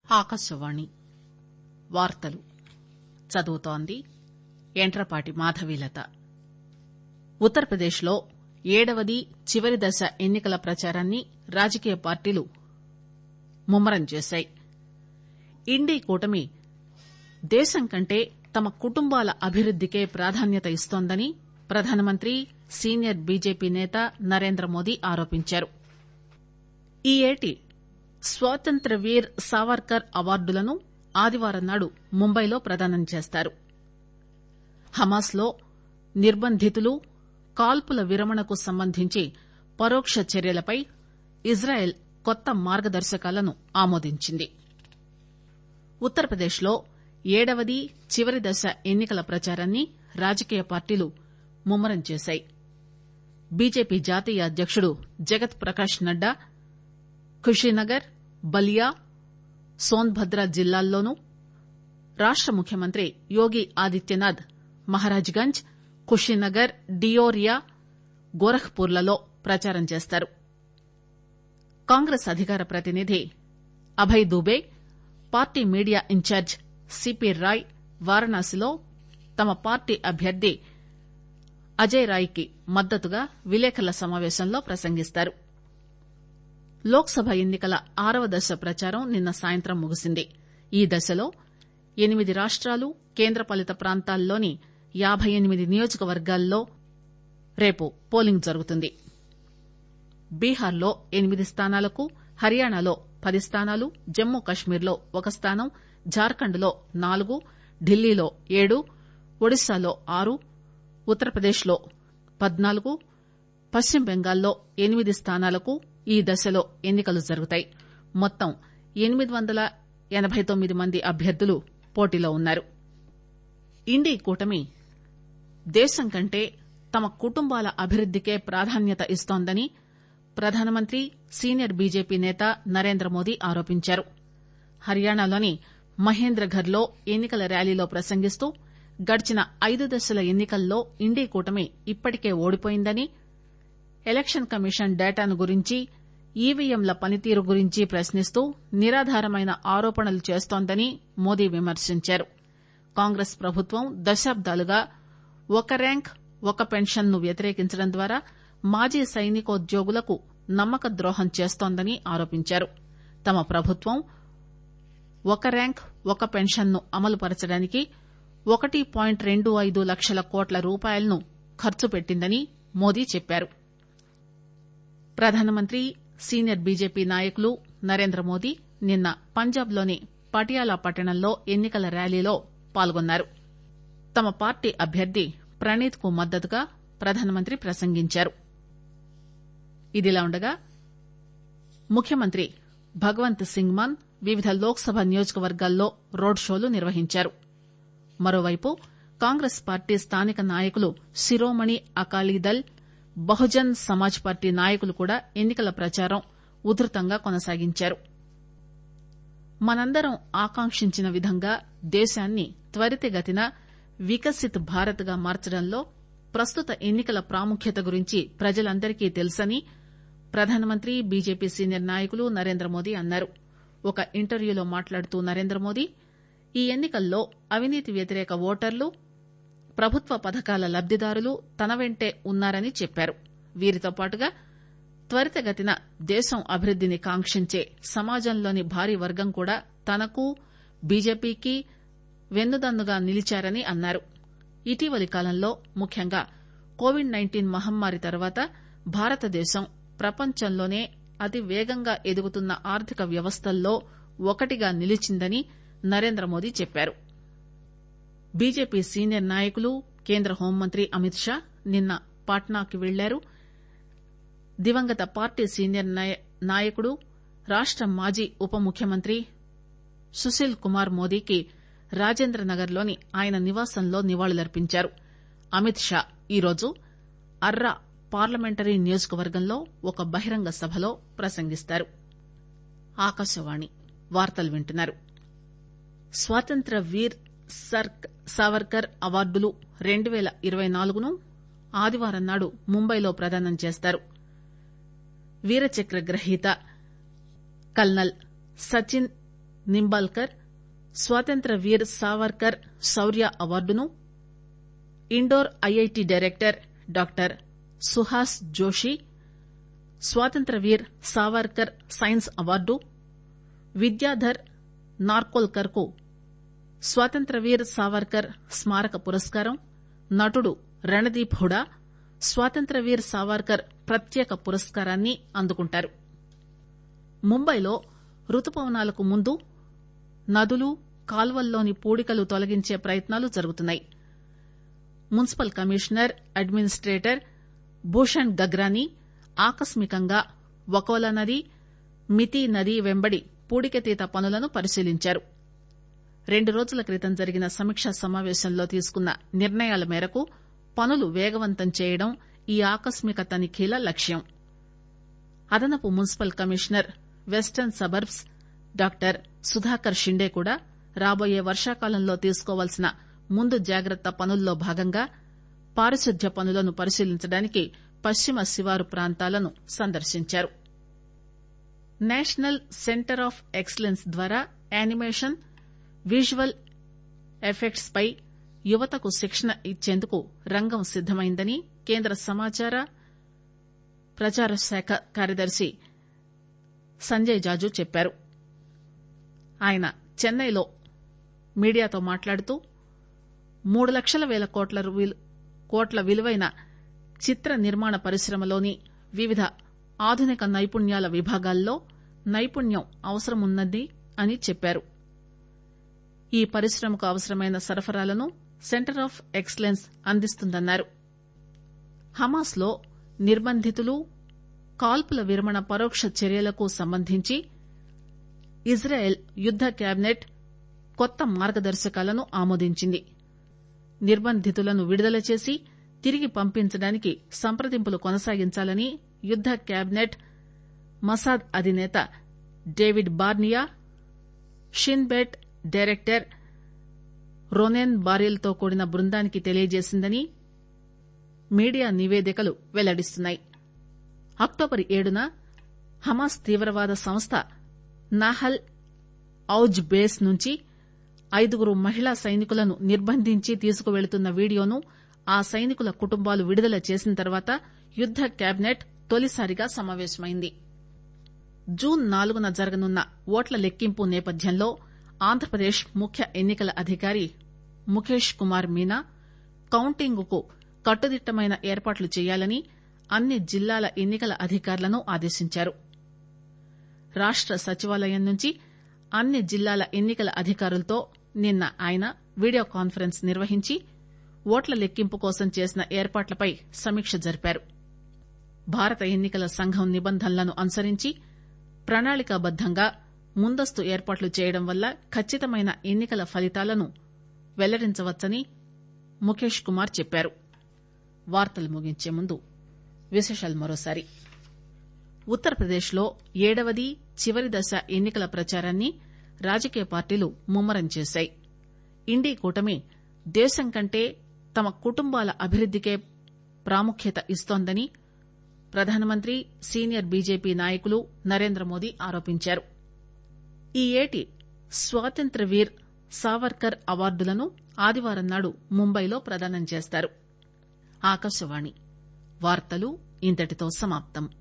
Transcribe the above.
ఆకాశవాణి వార్తలు చదువుతోంది యంట్రపాటి మాధవీలత ఉత్తరప్రదేశ్ లో ఏడవది చివరి దశ ఎన్ని కల ప్రచారాన్ని రాజకీయ పార్టీలు ముమ్మరం చేశాయి ఇండీ కూటమి దేశం కంటే తమ కుటుంబాల అభివృద్దికే ప్రాధాన్యత ఇస్తోందని ప్రధానమంత్రి సీనియర్ బీజేపీ నేత నరేంద్రమోదీ ఆరోపించారు ఈ ఏటి స్వాతంత్ర్య వీర్ సావర్కర్ అవార్డులను ఆదివారం నాడు ముంబైలో ప్రదానం చేస్తారు హమాస్ లో నిర్బంధితులు కాల్పుల విరమణకు సంబంధించి పరోక్ష చర్యలపై ఇజ్రాయెల్ కొత్త మార్గదర్శకాలను ఆమోదించింది ఉత్తరప్రదేశ్ లో ఏడవది చివరి దశ ఎన్ని కల ప్రచారాన్ని రాజకీయ పార్టీలు ముమ్మరం చేశాయి బీజేపీ జాతీయ అధ్యకుడు జగత్ ప్రకాష్ నడ్డా ఖుషీనగర్ బలియా సోన్భద్ర జిల్లాల్లోనూ రాష్ట ముఖ్యమంత్రి యోగి ఆదిత్యనాథ్ మహారాజ్ గంజ్ ఖుషీనగర్ డియోరియా గోరఖ్ పూర్లలో ప్రచారం చేస్తారు కాంగ్రెస్ అధికార ప్రతినిధి Abhay Dubey party media incharge C P Rai వారణాసిలో తమ పార్టీ అభ్యర్థి అజయ్ రాయ్ కి మద్దతుగా విలేకరుల సమావేశంలో ప్రసంగిస్తారు లోక్ సభ ఎన్ని కల ఆరవ దశ ప్రచారం నిన్న సాయంత్రం ముగిసింది ఈ దశలో ఎనిమిది రాష్టాలు కేంద్రపాలిత ప్రాంతాల్లోని యాబై ఎనిమిది నియోజకవర్గాల్లో రేపు పోలింగ్ జరుగుతుంది బీహార్ లో ఎనిమిది స్థానాలకు హర్యానాలో పది స్థానాలు జమ్మూ కశ్మీర్ లో ఒక స్థానం జార్ఖండ్ లో నాలుగు ఢిల్లీలో ఏడు ఒడిశాలో ఆరు ఉత్తరప్రదేశ్ లో పద్నాలుగు పశ్చిమ బెంగాల్లో ఎనిమిది స్థానాలకు ఈ దశలో ఎన్ని కలు జరుగుతాయి మొత్తం ఎనిమిది వందల ఎనబై తొమ్మిది మంది అభ్యర్థులు పోటీలో ఉన్నారు ఇండీ కూటమి దేశం కంటే తమ కుటుంబాల అభివృద్దికే ప్రాధాన్యత ఇస్తోందని ప్రధానమంత్రి సీనియర్ బీజేపీ నేత నరేంద్రమోదీ ఆరోపించారు హర్యానాలోని మహేంద్రఘర్ లో ఎన్ని కల ర్యాలీలో ప్రసంగిస్తూ గడిచిన ఐదు దశల ఎన్ని కల్లో ఇండీ కూటమి ఇప్పటికే ఓడిపోయిందని ఎలక్షన్ కమిషన్ డేటాను గురించి ఈవీఎంల పనితీరు గురించి ప్రశ్నిస్తూ నిరాధారమైన ఆరోపణలు చేస్తోందని మోదీ విమర్శించారు కాంగ్రెస్ ప్రభుత్వం దశాబ్దాలుగా ఒక ర్యాంక్ ఒక పెన్షన్ ను వ్యతిరేకించడం ద్వారా మాజీ సైనికోద్యోగులకు నమ్మక ద్రోహం చేస్తోందని ఆరోపించారు తమ ప్రభుత్వం ఒక ర్యాంక్ ఒక పెన్షన్ ను అమలు పరచడానికి ఒకటి పాయింట్ రెండు ఐదు లక్షల కోట్ల రూపాయలను ఖర్చు పెట్టిందని మోదీ చెప్పారు ప్రధానమంత్రి సీనియర్ బీజేపీ నాయకులు నరేంద్రమోదీ నిన్న పంజాబ్ లోని పటియాలా పట్టణంలో ఎన్ని కల ర్యాలీలో పాల్గొన్నారు తమ పార్టీ అభ్యర్థి ప్రణీత్ కు మద్దతుగా ప్రధానమంత్రి ప్రసంగించారు ఇదిలా ఉండగా ముఖ్యమంత్రి భగవంత్ సింగ్ మాన్ వివిధ లోక్ సభ నియోజకవర్గాల్లో రోడ్ షోలు నిర్వహించారు మరోవైపు కాంగ్రెస్ పార్టీ స్థానిక నాయకులు శిరోమణి అకాలీదళ్ బహుజన్ సమాజ్ పార్టీ నాయకులు కూడా ఎన్ని కల ప్రచారం ఉధృతంగా కొనసాగించారు మనందరం ఆకాంక్షించిన విధంగా దేశాన్ని త్వరితగతిన వికసిత్ భారత్ గా మార్చడంలో ప్రస్తుత ఎన్ని కల ప్రాముఖ్యత గురించి ప్రజలందరికీ తెలుసని ప్రధానమంత్రి బీజేపీ సీనియర్ నాయకులు నరేంద్రమోదీ అన్నారు ఒక ఇంటర్వ్యూలో మాట్లాడుతూ నరేంద్రమోదీ ఈ ఎన్ని కల్లో అవినీతి వ్యతిరేక ఓటర్లు ప్రభుత్వ పథకాల లబ్దిదారులు తన వెంటే ఉన్నారని చెప్పారు వీరితో పాటుగా త్వరితగతిన దేశం అభివృద్దిని కాంక్షించే సమాజంలోని భారీ వర్గం కూడా తనకు బీజేపీకి వెన్నుదన్నుగా నిలిచారని అన్నారు ఇటీవలి కాలంలో ముఖ్యంగా కోవిడ్ నైన్టీన్ మహమ్మారి తర్వాత భారతదేశం ప్రపంచంలోనే అతి వేగంగా ఎదుగుతున్న ఆర్థిక వ్యవస్థల్లో ఒకటిగా నిలిచిందని నరేంద్రమోదీ చెప్పారు బీజేపీ సీనియర్ నాయకులు కేంద్ర హోంమంత్రి అమిత్ షా నిన్న పాట్నాకు వెళ్లారు దివంగత పార్టీ సీనియర్ నాయకుడు రాష్ట మాజీ ఉప ముఖ్యమంత్రి సుశీల్ కుమార్ మోదీకి రాజేంద్రనగర్ లోని ఆయన నివాసంలో నివాళులర్పించారు అమిత్ షా ఈరోజు అర్రా పార్లమెంటరీ నియోజకవర్గంలో ఒక బహిరంగ సభలో ప్రసంగిస్తారు ఆకాశవాణి వార్తలు వింటున్నారు స్వాతంత్ర వీర్ సావర్కర్ అవార్డులు రెండు పేల ఇరవై నాలుగును ఆదివారం నాడు ముంబైలో ప్రదానం చేస్తారు వీరచక్ర గ్రహీత కల్నల్ సచిన్ నింబాల్కర్ స్వాతంత్ర వీర్ సావర్కర్ శౌర్య అవార్డును Indore IIT director doctor Suhas Joshi Swatantra Veer Savarkar science award Vidyadhar Narkolkar కు స్వాతంత్ర వీర్ సావర్కర్ స్మారక పురస్కారం నటుడు రణదీప్ హుడా స్వాతంత్ర వీర్ సావర్కర్ ప్రత్యేక పురస్కారాన్ని అందుకుంటారు ముంబైలో రుతుపవనాలకు ముందు నదులు కాల్వల్లోని పూడికలు తొలగించే ప్రయత్నాలు జరుగుతున్నాయి municipal commissioner administrator Bhushan Gagrani ఆకస్మికంగా వకోలా నది మితి నది వెంబడి పూడికతీత పనులను పరిశీలించారు రెండు రోజుల క్రితం జరిగిన సమీక్షా సమావేశంలో తీసుకున్న నిర్ణయాల మేరకు పనులు వేగవంతం చేయడం ఈ ఆకస్మిక తనిఖీల లక్ష్యం అదనపు municipal commissioner western suburbs doctor Sudhakar Shinde కూడా రాబోయే వర్షాకాలంలో తీసుకోవాల్సిన ముందు జాగ్రత్త పనుల్లో భాగంగా పారిశుద్ధ్య పనులను పరిశీలించడానికి పశ్చిమ శివారు ప్రాంతాలను సందర్శించారు నేషనల్ సెంటర్ ఆఫ్ ఎక్సలెన్స్ ద్వారా యానిమేషన్ విజువల్ ఎఫెక్ట్స్ పై యువతకు శిక్షణ ఇచ్చేందుకు రంగం సిద్దమైందని కేంద్ర సమాచార ప్రచార శాఖ కార్యదర్శి సంజయ్ జాజు చెప్పారు ఆయన చెన్నైలో మీడియాతో మాట్లాడుతూ మూడు లక్షల పేల కోట్ల విలువైన చిత్ర నిర్మాణ పరిశ్రమలోని వివిధ ఆధునిక నైపుణ్యాల విభాగాల్లో నైపుణ్యం అవసరమున్నది అని చెప్పారు ఈ పరిశ్రమకు అవసరమైన సరఫరాలను సెంటర్ ఆఫ్ ఎక్సలెన్స్ అందిస్తుందన్నారు హమాస్ లో నిర్బంధితులు కాల్పుల విరమణ పరోక్ష చర్యలకు సంబంధించి ఇజ్రాయెల్ యుద్ద కేబినెట్ కొత్త మార్గదర్శకాలను ఆమోదించింది నిర్బంధితులను విడుదల చేసి తిరిగి పంపించడానికి సంప్రదింపులు కొనసాగించాలని యుద్ద కేబినెట్ మసాద్ అధినేత David Barnea Shin Bet director Ronen బారెల్ తో కూడిన బృందానికి తెలియజేసిందని మీడియా నివేదికలు వెల్లడిస్తున్నాయి అక్టోబర్ ఏడున హమాస్ తీవ్రవాద సంస్థ నాహల్ ఔజ్ బేస్ నుంచి ఐదుగురు మహిళా సైనికులను నిర్బంధించి తీసుకువెళుతున్న వీడియోను ఆ సైనికుల కుటుంబాలు విడుదల చేసిన తర్వాత యుద్ద కేబినెట్ తొలిసారిగా సమావేశమైంది జూన్ నాలుగున జరగనున్న ఓట్ల లెక్కింపు నేపథ్యంలో ఆంధ్రప్రదేశ్ ముఖ్య ఎన్నికల అధికారి ముఖేష్ కుమార్ మీనా కౌంటింగ్ కు కట్టుదిట్టమైన ఏర్పాట్లు చేయాలని అన్ని జిల్లాల ఎన్నికల అధికారులను ఆదేశించారు రాష్ట సచివాలయం నుంచి అన్ని జిల్లాల ఎన్నికల అధికారులతో నిన్న ఆయన వీడియో కాన్ఫరెన్స్ నిర్వహించి ఓట్ల లెక్కింపు కోసం చేసిన ఏర్పాట్లపై సమీక్ష జరిపారు భారత ఎన్నికల సంఘం నిబంధనలను అనుసరించి ప్రణాళికాబద్దంగా ముందస్తు ఏర్పాట్లు చేయడం వల్ల ఖచ్చితమైన ఎన్నికల ఫలితాలను వెల్లడించవచ్చని ముఖేష్ కుమార్ చెప్పారు వార్తలు ముగించే ముందు విశేషాలు మరోసారి ఉత్తరప్రదేశ్ లో ఏడవది చివరి దశ ఎన్నికల ప్రచారాన్ని రాజకీయ పార్టీలు ముమ్మరం చేశాయి ఇండీ కూటమి దేశం కంటే తమ కుటుంబాల అభివృద్దికే ప్రాముఖ్యత ఇస్తోందని ప్రధానమంత్రి సీనియర్ బీజేపీ నాయకులు నరేంద్రమోదీ ఆరోపించారు ఈ ఏటి స్వాతంత్ర వీర్ సావర్కర్ అవార్డులను ఆదివారం నాడు ముంబైలో ప్రదానం చేస్తారు ఆకాశవాణి వార్తలు ఇంతటితో సమాప్తం